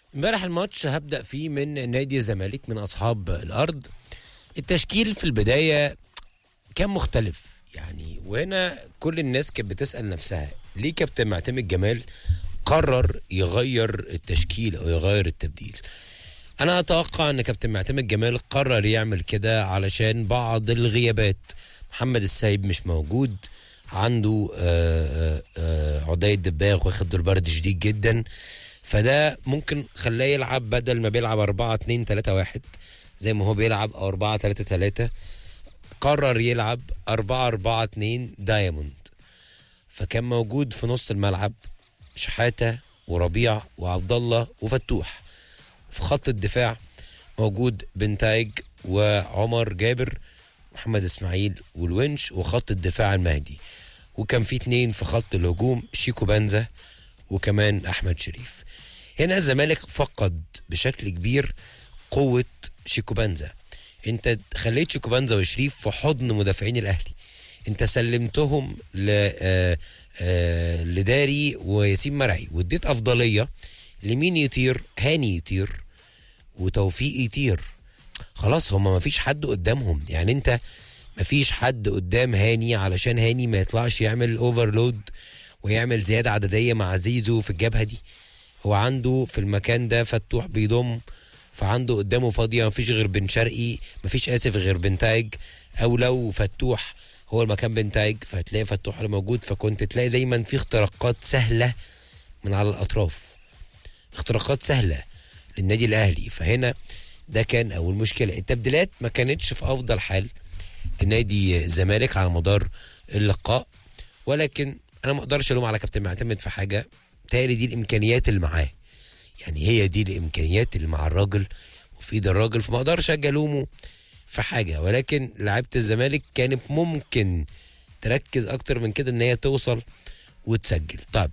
امبارح الماتش هبدأ فيه من نادي الزمالك من أصحاب الأرض التشكيل في البداية كان مختلف يعني وهنا كل الناس كانت بتسأل نفسها ليه كابتن معتمد جمال قرر يغير التشكيل أو يغير التبديل أنا أتوقع أن كابتن معتمد جمال قرر يعمل كده علشان بعض الغيابات محمد السيد مش موجود عنده آه، آه، آه، عدي الدباغ واخد دور برد شديد جدا فده ممكن خلاه يلعب بدل ما بيلعب 4 2 3 1 زي ما هو بيلعب او 4 3 3 قرر يلعب 4 4 2 دايموند فكان موجود في نص الملعب شحاته وربيع وعبد الله وفتوح في خط الدفاع موجود بنتايج وعمر جابر محمد اسماعيل والونش وخط الدفاع المهدي وكان في اتنين في خط الهجوم شيكو بنزا وكمان احمد شريف هنا الزمالك فقد بشكل كبير قوه شيكو بنزا انت خليت شيكو بنزا وشريف في حضن مدافعين الاهلي انت سلمتهم ل آه، آه، لداري وياسين مرعي واديت افضليه لمين يطير هاني يطير وتوفيق يطير خلاص هما ما فيش حد قدامهم يعني انت ما فيش حد قدام هاني علشان هاني ما يطلعش يعمل اوفرلود ويعمل زيادة عددية مع زيزو في الجبهة دي هو عنده في المكان ده فتوح بيضم فعنده قدامه فاضية ما فيش غير بن شرقي ما فيش آسف غير بنتايج أو لو فتوح هو المكان بنتايج فهتلاقي فتوح اللي موجود فكنت تلاقي دايما في اختراقات سهلة من على الأطراف اختراقات سهلة للنادي الأهلي فهنا ده كان أول مشكلة التبديلات ما كانتش في أفضل حال لنادي الزمالك على مدار اللقاء ولكن انا ما اقدرش الوم على كابتن معتمد في حاجه تالي دي الامكانيات اللي معاه يعني هي دي الامكانيات اللي مع الراجل وفي ايد الراجل فما اقدرش اجي الومه في حاجه ولكن لعيبه الزمالك كانت ممكن تركز اكتر من كده ان هي توصل وتسجل طيب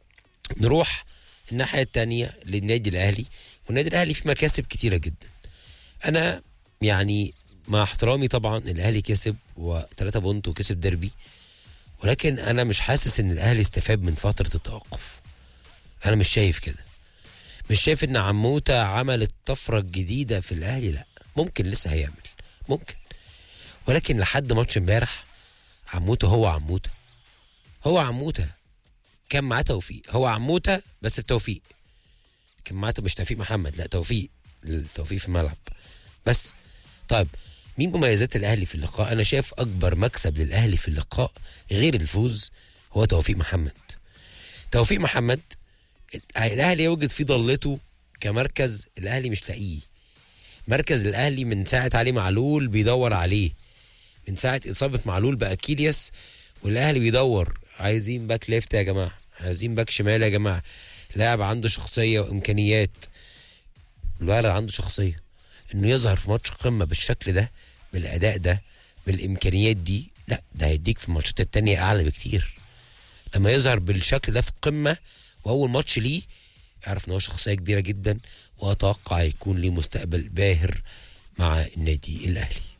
نروح الناحيه التانية للنادي الاهلي والنادي الاهلي فيه مكاسب كتيره جدا انا يعني مع احترامي طبعا الاهلي كسب و3 بونت وكسب ديربي ولكن انا مش حاسس ان الاهلي استفاد من فتره التوقف انا مش شايف كده مش شايف ان عموته عمل الطفره الجديده في الاهلي لا ممكن لسه هيعمل ممكن ولكن لحد ماتش امبارح عموته هو عموته هو عموته كان معاه توفيق هو عموته بس بتوفيق كان معاه مش توفيق محمد لا توفيق توفيق في الملعب بس طيب مين مميزات الاهلي في اللقاء انا شايف اكبر مكسب للاهلي في اللقاء غير الفوز هو توفيق محمد توفيق محمد الاهلي يوجد فيه ضلته كمركز الاهلي مش لاقيه مركز الاهلي من ساعه علي معلول بيدور عليه من ساعه اصابه معلول باكيلياس والاهلي بيدور عايزين باك ليفت يا جماعه عايزين باك شمال يا جماعه لاعب عنده شخصيه وامكانيات الولد عنده شخصيه انه يظهر في ماتش قمه بالشكل ده بالاداء ده بالامكانيات دي لا ده هيديك في الماتشات التانية اعلى بكتير لما يظهر بالشكل ده في قمه واول ماتش ليه اعرف ان هو شخصيه كبيره جدا واتوقع يكون ليه مستقبل باهر مع النادي الاهلي